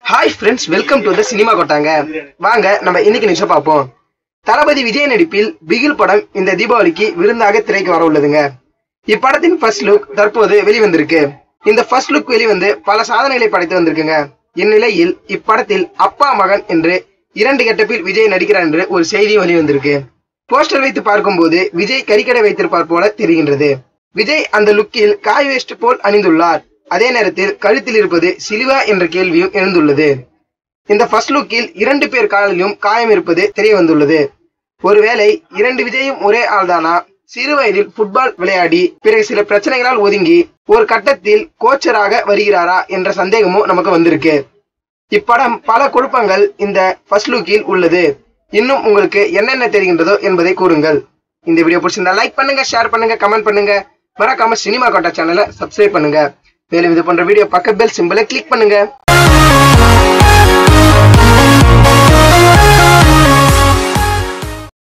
hi friends welcome to the cinema கொட்டாங்க வாங்க நம்ம இன்னைக்கு நியூஸை பார்ப்போம் தளபதி விஜய் நடிப்பில் பிகில் படம் இந்த தீபாவளிக்கு விருந்தாக திரைக்கு வர உள்ளதுங்க இப்படத்தின் ஃபர்ஸ்ட் லுக் தற்போது வெளிவந்திருக்கு இந்த ஃபர்ஸ்ட் லுக் வெளிவந்து பல சாதனைகளை படைத்து வந்திருக்குங்க இந்நிலையில் இப்படத்தில் அப்பா மகன் என்று இரண்டு கெட்டப்பில் விஜய் நடிக்கிறார் என்று ஒரு செய்தியும் வெளிவந்திருக்கு போஸ்டர் வைத்து பார்க்கும்போது விஜய் கறிக்கடை வைத்திருப்பார் போல தெரிகின்றது விஜய் அந்த லுக்கில் காய் வேஸ்ட் போல் அணிந்துள்ளார் அதே நேரத்தில் கழுத்தில் இருப்பது சிலுவா என்ற கேள்வியும் எழுந்துள்ளது இந்த ஃபர்ஸ்ட் லுக்கில் இரண்டு பேர் காலிலும் காயம் இருப்பது தெரிய வந்துள்ளது ஒருவேளை இரண்டு விஜயும் ஒரே ஆள்தானா சிறு வயதில் ஃபுட்பால் விளையாடி பிறகு சில பிரச்சனைகளால் ஒதுங்கி ஒரு கட்டத்தில் கோச்சராக வருகிறாரா என்ற சந்தேகமும் நமக்கு வந்திருக்கு இப்படம் பல குழப்பங்கள் இந்த ஃபர்ஸ்ட் லுக்கில் உள்ளது இன்னும் உங்களுக்கு என்னென்ன தெரிகின்றதோ என்பதை கூறுங்கள் இந்த வீடியோ பிடிச்சிருந்தா லைக் பண்ணுங்க ஷேர் பண்ணுங்க கமெண்ட் பண்ணுங்க மறக்காம சினிமா கோட்டா சேனலை சப்ஸ்கிரைப் பண்ணுங்க மேலும் இது போன்ற வீடியோ பக்க பெல் சிம்பிளை கிளிக் பண்ணுங்க